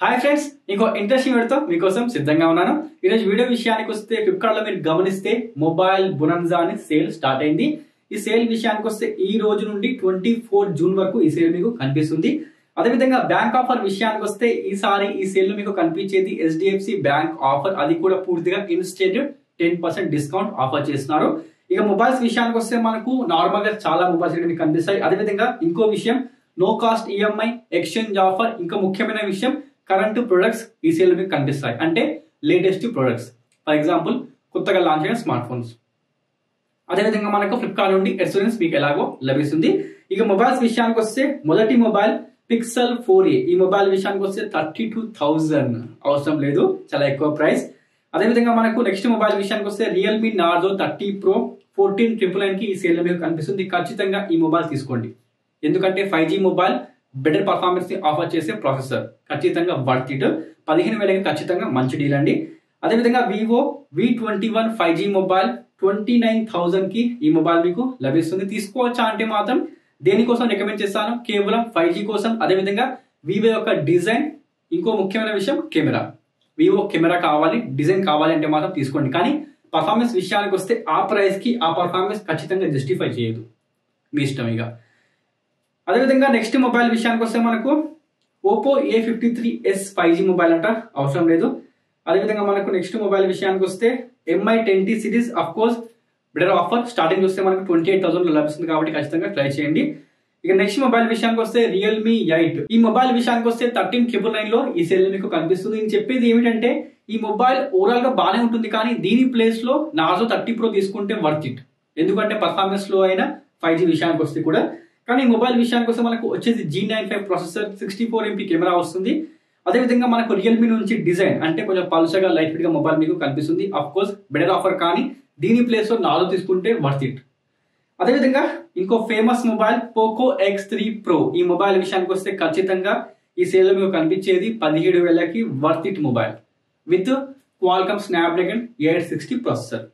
hi friends ఇంకో interesting వీడియోతో మీకోసం సిద్ధంగా ఉన్నాను ఈరోజు వీడియో విషయానికి వస్తే ఫ్లిప్కార్ట్ లో మీరు గమనిస్తే మొబైల్ బునన్జా అని సేల్ స్టార్ట్ అయింది ఈ సేల్ విషయానికి వస్తే ఈ రోజు నుండి ట్వంటీ ఫోర్ జూన్ వరకు ఈ సేల్ మీకు కనిపిస్తుంది అదేవిధంగా బ్యాంక్ ఆఫర్ విషయానికి వస్తే ఈసారి ఈ సేల్ లో మీకు కనిపించేది హెచ్డిఎఫ్సి బ్యాంక్ ఆఫర్ అది కూడా పూర్తిగా instant ten percent discount offer చేస్తున్నారు ఇక మొబైల్స్ విషయానికి వస్తే మనకు నార్మల్ గా చాలా మొబైల్స్ ఇక్కడ మీకు కనిపిస్తాయి అదేవిధంగా ఇంకో విషయం no cost EMI exchange offer ఇంకా ముఖ్యమైన విషయం కరెంట్ ప్రొడక్ట్స్ ఈ సేల్ మీకు కనిపిస్తాయి అంటే లేటెస్ట్ ప్రొడక్ట్స్ ఫర్ ఎగ్జాంపుల్ కొత్తగా లాంచ్ అయిన స్మార్ట్ ఫోన్స్ అదేవిధంగా మనకు ఫ్లిప్కార్ట్ నుండి ఎక్స్పీరియన్స్ మీకు ఎలాగో లభిస్తుంది ఇక మొబైల్స్ విషయానికి వస్తే మొదటి మొబైల్ పిక్సెల్ ఫోర్ ఏ ఈ మొబైల్ విషయానికి వస్తే థర్టీ టూ థౌజండ్ అవసరం లేదు చాలా ఎక్కువ ప్రైస్ అదేవిధంగా మనకు నెక్స్ట్ మొబైల్ విషయానికి వస్తే Realme Narzo thirty pro fourteen triple nine కి ఈ సేల్ మీకు కనిపిస్తుంది ఖచ్చితంగా ఈ మొబైల్ తీసుకోండి ఎందుకంటే five G mobile better performance ని ఆఫర్ చేసే ప్రాసెసర్ ఖచ్చితంగా వర్త్ ఇట్ పదిహేను వేలకి ఖచ్చితంగా మంచి డీల్ అండి అదేవిధంగా Vivo V twenty one five G mobile twenty nine thousand కి ఈ మొబైల్ మీకు లభిస్తుంది తీసుకోవచ్చా అంటే మాత్రం దేనికోసం రికమెండ్ చేస్తాను కేవలం ఫైవ్ జీ కోసం అదేవిధంగా వివో యొక్క డిజైన్ ఇంకో ముఖ్యమైన విషయం కెమెరా వివో కెమెరా కావాలి డిజైన్ కావాలి అంటే మాత్రం తీసుకోండి కానీ పర్ఫార్మెన్స్ విషయానికి వస్తే ఆ ప్రైస్ కి ఆ పర్ఫార్మెన్స్ ఖచ్చితంగా జస్టిఫై చేయదు మీ ఇష్టం ఇక అదేవిధంగా నెక్స్ట్ మొబైల్ విషయానికి వస్తే మనకు Oppo A fifty three S five G mobile అంట అవసరం లేదు అదేవిధంగా మనకు నెక్స్ట్ మొబైల్ విషయానికి వస్తే Mi ten T series of course better offer starting చూస్తే మనకు ట్వంటీ ఎయిట్ థౌసండ్ లో లభిస్తుంది కాబట్టి ఖచ్చితంగా ట్రై చేయండి ఇక నెక్స్ట్ మొబైల్ విషయానికి వస్తే రియల్మీ ఎయిట్ ఈ మొబైల్ విషయానికి వస్తే థర్టీన్ ట్రిపుల్ నైన్ లో ఈ సేల్ మీకు కనిపిస్తుంది నేను చెప్పేది ఏమిటంటే ఈ మొబైల్ ఓవరాల్ గా బాగానే ఉంటుంది కానీ దీని ప్లేస్ లో నాజో థర్టీ ప్రో తీసుకుంటే వర్త్ ఇట్ ఎందుకంటే పర్ఫార్మెన్స్ లో అయినా ఫైవ్ జీ విషయానికి వస్తే కూడా కానీ ఈ మొబైల్ విషయానికి వస్తే మనకు వచ్చేది G nine five processor sixty four MP camera వస్తుంది అదేవిధంగా మనకు రియల్మీ నుంచి డిజైన్ అంటే కొంచెం పల్సగా లైట్ ఫిట్ గా మొబైల్ మీకు కనిపిస్తుంది అఫ్ కోర్స్ బెటర్ ఆఫర్ కానీ దీని ప్లేస్ లో నాలుగు తీసుకుంటే వర్త్ ఇట్ అదేవిధంగా ఇంకో famous mobile Poco X three pro ఈ మొబైల్ విషయానికి వస్తే ఖచ్చితంగా ఈ సేల్ లో మీకు కనిపించేది పదిహేడు వేలకి worth it mobile with Qualcomm Snapdragon eight sixty processor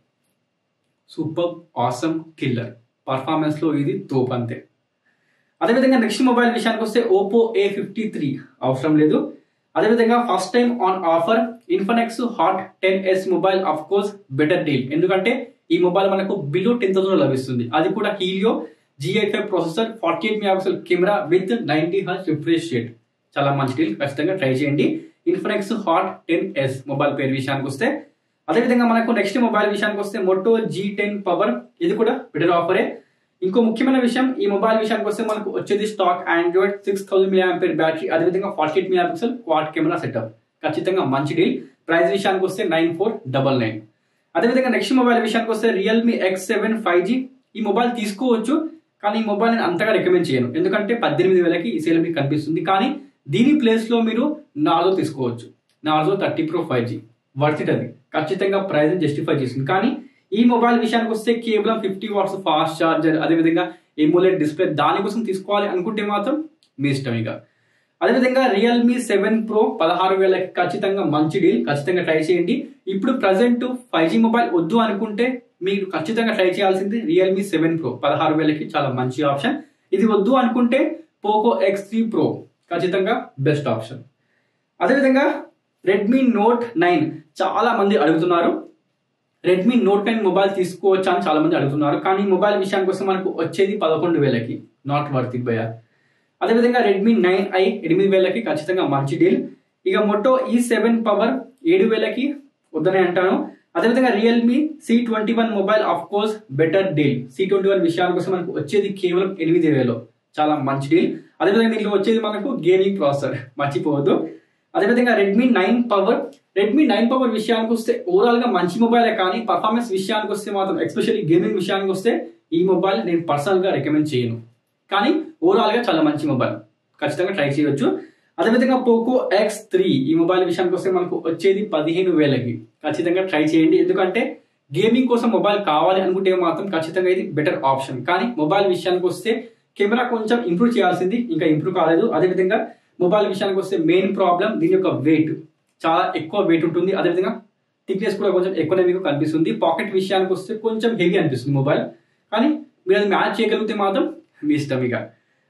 super awesome killer performance లో ఇది తోపు అంతే అదేవిధంగా నెక్స్ట్ మొబైల్ విషయానికి వస్తే ఓపో ఏ ఫిఫ్టీ త్రీ అవసరం లేదు అదేవిధంగా first time on offer Infinix Hot ten S mobile of course better deal ఎందుకంటే ఈ మొబైల్ మనకు బిలో టెన్ థౌసండ్ లభిస్తుంది అది కూడా Helio G eight five processor forty eight megapixel camera with ninety hertz refresh rate చాలా మంచి deal ఖచ్చితంగా try చేయండి Infinix Hot ten S mobile పేరు విషయానికి వస్తే అదేవిధంగా మనకు నెక్స్ట్ మొబైల్ విషయానికి వస్తే మొటో జీ టెన్ పవర్ ఇది కూడా బెటర్ ఆఫరే ఇంకో ముఖ్యమైన విషయం ఈ మొబైల్ విషయానికి వస్తే మనకు వచ్చేది stock Android six thousand milliampere battery అదేవిధంగా forty eight megapixel quad camera setup ఖచ్చితంగా మంచి డీల్ ప్రైస్ విషయానికి వస్తే నైన్ ఫోర్ డబల్ నైన్ అదేవిధంగా నెక్స్ట్ మొబైల్ విషయానికి వస్తే Realme X seven five G ఈ మొబైల్ తీసుకోవచ్చు కానీ ఈ మొబైల్ నేను అంతగా రికమెండ్ చేయను ఎందుకంటే పద్దెనిమిది వేలకి ఈ సేల్ మీకు కనిపిస్తుంది కానీ దీని ప్లేస్ లో మీరు నార్జో తీసుకోవచ్చు Narzo thirty pro five G worth it అది ఖచ్చితంగా ప్రైస్ జస్టిఫై చేస్తుంది కానీ ఈ మొబైల్ విషయానికి వస్తే కేవలం ఫిఫ్టీ వాట్స్ ఫాస్ట్ చార్జర్ అదేవిధంగా ఎమోలెడ్ డిస్ప్లే దానికోసం తీసుకోవాలి అనుకుంటే మాత్రం మీ ఇష్టం ఇక అదేవిధంగా రియల్మీ సెవెన్ ప్రో పదహారు వేలకి ఖచ్చితంగా మంచి డీల్ ఖచ్చితంగా ట్రై చేయండి ఇప్పుడు ప్రజెంట్ ఫైవ్ జీ మొబైల్ వద్దు అనుకుంటే మీరు ఖచ్చితంగా ట్రై చేయాల్సింది రియల్మీ సెవెన్ ప్రో పదహారు వేలకి చాలా మంచి ఆప్షన్ ఇది వద్దు అనుకుంటే పోకో ఎక్స్ త్రీ ప్రో ఖచ్చితంగా బెస్ట్ ఆప్షన్ అదేవిధంగా రెడ్మీ నోట్ నైన్ చాలా మంది అడుగుతున్నారు రెడ్మీ నోట్ నైన్ మొబైల్ తీసుకోవచ్చా అని చాలా మంది అడుగుతున్నారు కానీ మొబైల్ విషయానికి వస్తే మనకు వచ్చేది పదకొండు వేలకి నాట్ వర్త్ ఇట్ భయ అదేవిధంగా రెడ్మీ నైన్ ఐ ఎనిమిది వేలకి ఖచ్చితంగా మంచి డీల్ ఇక మొటో ఈ సెవెన్ పవర్ ఏడు వేలకి వద్దనే అంటాను అదేవిధంగా Realme C twenty one mobile of course better deal C twenty one విషయానికి వస్తే మనకు వచ్చేది కేవలం ఎనిమిది వేలు చాలా మంచి డీల్ అదేవిధంగా దీంట్లో వచ్చేది మనకు గేమింగ్ ప్రాసెసర్ మర్చిపోవద్దు అదేవిధంగా Redmi nine power Redmi nine power విషయానికి వస్తే ఓవరాల్ గా మంచి మొబైలే కానీ పర్ఫార్మెన్స్ విషయానికి వస్తే మాత్రం ఎస్పెషల్లీ గేమింగ్ విషయానికి వస్తే ఈ మొబైల్ నేను పర్సనల్ గా రికమెండ్ చేయను కానీ ఓవరాల్ గా చాలా మంచి మొబైల్ ఖచ్చితంగా ట్రై చేయొచ్చు అదేవిధంగా పోకో ఎక్స్ త్రీ ఈ మొబైల్ విషయానికి వస్తే మనకు వచ్చేది పదిహేను వేలకి ఖచ్చితంగా ట్రై చేయండి ఎందుకంటే గేమింగ్ కోసం మొబైల్ కావాలి అనుకుంటే మాత్రం ఖచ్చితంగా ఇది బెటర్ ఆప్షన్ కానీ మొబైల్ విషయానికి వస్తే కెమెరా కొంచెం ఇంప్రూవ్ చేయాల్సింది ఇంకా ఇంప్రూవ్ కాలేదు అదేవిధంగా మొబైల్ విషయానికి వస్తే మెయిన్ ప్రాబ్లం దీని యొక్క వెయిట్ చాలా ఎక్కువ వెయిట్ ఉంటుంది అదేవిధంగా థిక్నెస్ కూడా కొంచెం ఎక్కువనే మీకు కనిపిస్తుంది పాకెట్ విషయానికి వస్తే కొంచెం హెవీ అనిపిస్తుంది మొబైల్ కానీ మీరు అది మ్యాచ్ చేయగలిగితే మాత్రం మీ ఇష్టం ఇక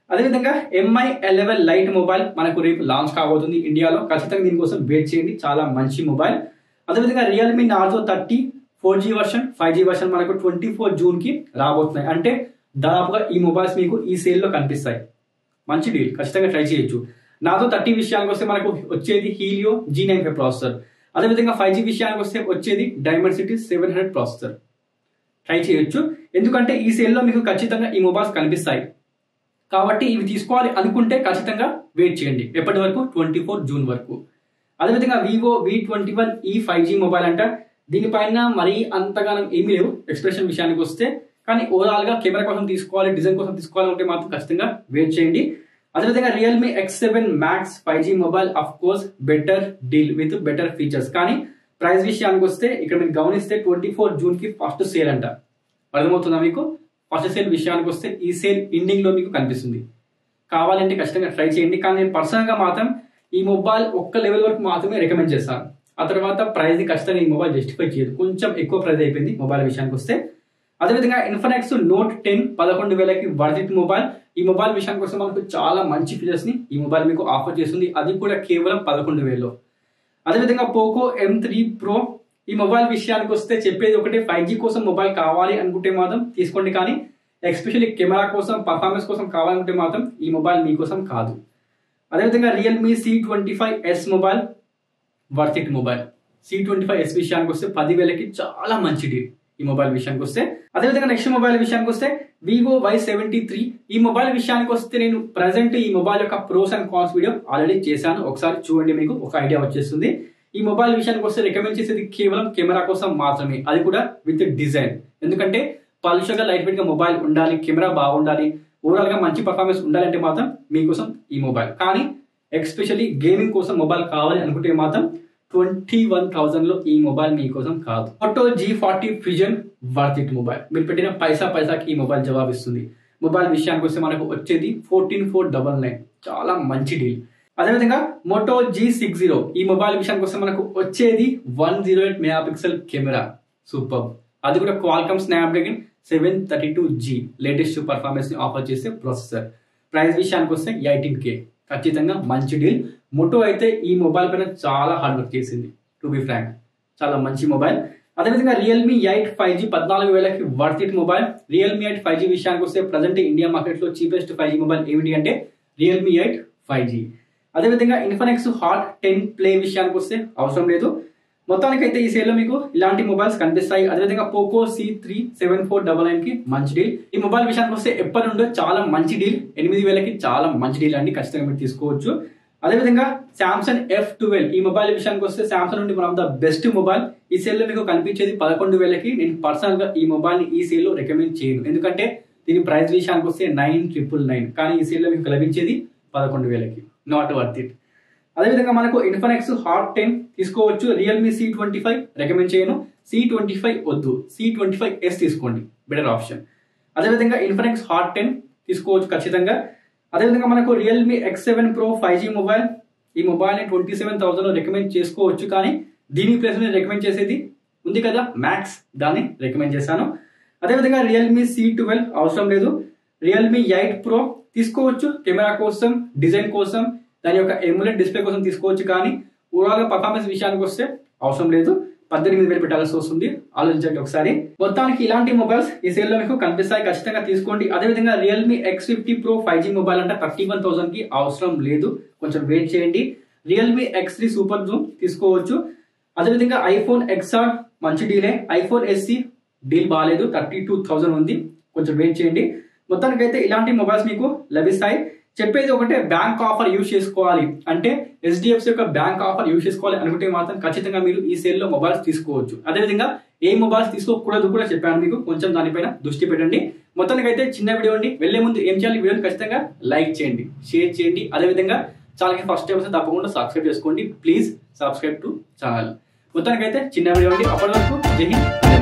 అదేవిధంగా ఎంఐ ఎలెవెన్ లైట్ మొబైల్ మనకు రేపు లాంచ్ కాబోతుంది ఇండియాలో ఖచ్చితంగా దీనికోసం వెయిట్ చేయండి చాలా మంచి మొబైల్ అదేవిధంగా Realme Narzo thirty four G version five G version మనకు ట్వంటీ ఫోర్ జూన్ కి రాబోతున్నాయి అంటే దాదాపుగా ఈ మొబైల్స్ మీకు ఈ సేల్ లో కనిపిస్తాయి మంచి డీల్ ఖచ్చితంగా ట్రై చేయొచ్చు నాతో థర్టీ విషయానికి వస్తే మనకు వచ్చేది Helio G nine five processor అదేవిధంగా ఫైవ్ జీ విషయానికి వస్తే వచ్చేది Dimensity seven hundred processor try చేయొచ్చు ఎందుకంటే ఈ సేల్లో మీకు ఖచ్చితంగా ఈ మొబైల్స్ కనిపిస్తాయి కాబట్టి ఇవి తీసుకోవాలి అనుకుంటే ఖచ్చితంగా వెయిట్ చేయండి ఎప్పటి వరకు ట్వంటీ ఫోర్ జూన్ వరకు అదేవిధంగా Vivo V twenty one E five G mobile అంట దీనిపైన మరీ అంతగానం ఏమీ లేవు ఎక్స్ప్రెషన్ విషయానికి వస్తే కానీ ఓవరాల్ గా కెమెరా కోసం తీసుకోవాలి డిజైన్ కోసం తీసుకోవాలంటే మాత్రం ఖచ్చితంగా వెయిట్ చేయండి అదేవిధంగా Realme X seven max five G mobile of course better deal with better features కానీ ప్రైస్ విషయానికి వస్తే ఇక్కడ మీరు గమనిస్తే ట్వంటీ ఫోర్ జూన్ కి ఫస్ట్ సేల్ అంట అర్థమవుతుందా మీకు ఫస్ట్ సేల్ విషయానికి వస్తే ఈ సేల్ ఎండింగ్ లో మీకు కనిపిస్తుంది కావాలంటే ఖచ్చితంగా ట్రై చేయండి కానీ నేను పర్సనల్ గా మాత్రం ఈ మొబైల్ ఒక్క లెవెల్ వరకు మాత్రమే రికమెండ్ చేస్తాను ఆ తర్వాత ప్రైస్ ని ఖచ్చితంగా ఈ మొబైల్ జస్టిఫై చేయదు కొంచెం ఎక్కువ ప్రైస్ అయిపోయింది మొబైల్ విషయానికి వస్తే అదేవిధంగా ఇన్ఫినిక్స్ నోట్ టెన్ పదకొండు వేలకి వర్జిట్ మొబైల్ ఈ మొబైల్ విషయానికి వస్తే మనకు చాలా మంచి ఫీచర్స్ ని ఈ మొబైల్ మీకు ఆఫర్ చేస్తుంది అది కూడా కేవలం పదకొండు వేలలో అదేవిధంగా పోకో ఎం త్రీ ప్రో ఈ మొబైల్ విషయానికి వస్తే చెప్పేది ఒకటే ఫైవ్ జీ కోసం మొబైల్ కావాలి అనుకుంటే మాత్రం తీసుకోండి కానీ ఎస్పెషల్లీ కెమెరా కోసం పర్ఫార్మెన్స్ కోసం కావాలనుకుంటే మాత్రం ఈ మొబైల్ మీకోసం కాదు అదేవిధంగా Realme C twenty five S mobile worth it mobile C twenty five S విషయానికి వస్తే పదివేలకి చాలా మంచి డీల్ ఈ మొబైల్ విషయానికి వస్తే అదేవిధంగా నెక్స్ట్ మొబైల్ విషయానికి వస్తే వివో వై సెవెంటీ త్రీ ఈ మొబైల్ విషయానికి వస్తే నేను ప్రజెంట్ ఈ మొబైల్ యొక్క pros and cons video already చేశాను ఒకసారి చూడండి మీకు ఒక ఐడియా వచ్చేస్తుంది ఈ మొబైల్ విషయానికి వస్తే రికమెండ్ చేసేది కేవలం కెమెరా కోసం మాత్రమే అది కూడా విత్ డిజైన్ ఎందుకంటే పలుచగా లైట్ వెయిట్ గా మొబైల్ ఉండాలి కెమెరా బాగుండాలి ఓవరాల్ గా మంచి పర్ఫార్మెన్స్ ఉండాలంటే మాత్రం మీకోసం ఈ మొబైల్ కానీ ఎక్స్పెషల్లీ గేమింగ్ కోసం మొబైల్ కావాలి అనుకుంటే మాత్రం ట్వంటీ వన్ థౌసండ్ లో ఈ మొబైల్ మీకోసం కాదు Moto G forty Fusion worth it mobile మీరు పెట్టిన పైసా పైసాకి ఈ మొబైల్ జవాబిస్తుంది మొబైల్ విషయానికి వస్తే మనకు వచ్చేది ఫోర్టీన్ ఫోర్ డబల్ నైన్ చాలా మంచి డీల్ అదేవిధంగా మోటో జీ సిక్స్ జీరో ఈ మొబైల్ విషయానికి వస్తే మనకు వచ్చేది one zero eight megapixel camera super అది కూడా Qualcomm Snapdragon seven thirty two G latest performance ని ఆఫర్ చేసే ప్రాసెసర్ ప్రైస్ విషయానికి వస్తే ఎయిటీన్ కే ఖచ్చితంగా మంచి డీల్ మొటో అయితే ఈ మొబైల్ పైన చాలా హార్డ్ వర్క్ చేసింది టు బి ఫ్రాంక్ చాలా మంచి మొబైల్ అదేవిధంగా రియల్మీ ఎయిట్ ఫైవ్ జీ పద్నాలుగు వేలకి worth it mobile Realme eight five G విషయానికి వస్తే ప్రజెంట్ ఇండియా మార్కెట్ లో చీపెస్ట్ ఫైవ్ జీ మొబైల్ ఏమిటి అంటే రియల్మీ ఎయిట్ ఫైవ్ జీ అదేవిధంగా ఇన్ఫినిక్స్ హాట్ టెన్ ప్లే విషయానికి వస్తే అవసరం లేదు మొత్తానికి అయితే ఈ సేల్లో మీకు ఇలాంటి మొబైల్స్ కనిపిస్తాయి అదేవిధంగా Poco C three seven four double nine కి మంచి డీల్ ఈ మొబైల్ విషయానికి వస్తే ఎప్పటి నుండో చాలా మంచి డీల్ ఎనిమిది వేలకి చాలా మంచి డీల్ అండి ఖచ్చితంగా మీరు తీసుకోవచ్చు అదేవిధంగా సామ్సంగ్ ఎఫ్ ట్వెల్వ్ ఈ మొబైల్ విషయానికి వస్తే సామ్సంగ్ నుండి one of the best mobile ఈ సేల్ లో మీకు కనిపించేది పదకొండు వేలకి నేను పర్సనల్ గా ఈ మొబైల్ ని ఈ సేల్ లో రికమెండ్ చేయను ఎందుకంటే దీని ప్రైస్ విషయానికి వస్తే నైన్ ట్రిపుల్ నైన్ కానీ ఈ సేల్ లో మీకు లభించేది పదకొండు వేలకి నాట్ వర్త్ ఇట్ అదేవిధంగా మనకు ఇన్ఫినిక్స్ హాట్ టెన్ తీసుకోవచ్చు Realme C twenty five recommend చేయను సి ట్వంటీ ఫైవ్ వద్దు సి ట్వంటీ ఫైవ్ ఎస్ తీసుకోండి బెటర్ ఆప్షన్ అదేవిధంగా ఇన్ఫినిక్స్ హాట్ టెన్ తీసుకోవచ్చు ఖచ్చితంగా అదేవిధంగా మనకు Realme X seven pro five G mobile ఈ మొబైల్ ని ట్వంటీ సెవెన్ థౌసండ్ లో రికమెండ్ చేసుకోవచ్చు కానీ దీని ప్లేస్ నేను రికమెండ్ చేసేది ఉంది కదా మ్యాక్స్ దాన్ని రికమెండ్ చేశాను అదేవిధంగా రియల్మీ సి ట్వెల్వ్ అవసరం లేదు రియల్మీ ఎయిట్ ప్రో తీసుకోవచ్చు కెమెరా కోసం డిజైన్ కోసం దాని యొక్క ఎమ్యులెట్ డిస్ప్లే కోసం తీసుకోవచ్చు కానీ ఓవరాల్ గా పర్ఫార్మెన్స్ విషయానికి వస్తే అవసరం లేదు పద్దెనిమిది వేలు పెట్టాల్సి వస్తుంది ఆలోచించండి ఒకసారి మొత్తానికి ఇలాంటి మొబైల్స్ ఈ సేల్ లో మీకు కనిపిస్తాయి ఖచ్చితంగా తీసుకోండి అదేవిధంగా Realme X fifty pro five G mobile అంటే థర్టీ వన్ థౌసండ్ కి అవసరం లేదు కొంచెం వెయిట్ చేయండి Realme X three super zoom తీసుకోవచ్చు అదేవిధంగా ఐఫోన్ ఎక్స్ఆర్ మంచి డీలే ఐఫోన్ ఎస్సీ డీల్ బాగాలేదు థర్టీ టూ థౌసండ్ ఉంది కొంచెం వెయిట్ చేయండి మొత్తానికి అయితే ఇలాంటి మొబైల్స్ మీకు లభిస్తాయి చెప్పేది ఒకటే బ్యాంక్ ఆఫర్ యూజ్ చేసుకోవాలి అంటే హెచ్డిఎఫ్సి యొక్క బ్యాంక్ ఆఫర్ యూజ్ చేసుకోవాలి అనుకుంటే మాత్రం ఖచ్చితంగా మీరు ఈ సేల్ లో మొబైల్స్ తీసుకోవచ్చు అదేవిధంగా ఏ మొబైల్స్ తీసుకోకూడదు కూడా చెప్పాను మీకు కొంచెం దానిపైన దృష్టి పెట్టండి మొత్తానికి అయితే చిన్న వీడియో అండి వెళ్లే ముందు ఏం చేయాలి వీడియోని ఖచ్చితంగా లైక్ చేయండి షేర్ చేయండి అదేవిధంగా ఛానల్కి ఫస్ట్ టైం వస్తే తప్పకుండా సబ్స్క్రైబ్ చేసుకోండి ప్లీజ్ సబ్స్క్రైబ్ టు ఛానల్ మొత్తానికి అయితే చిన్న వీడియో అండి అప్పటి వరకు జై హింద్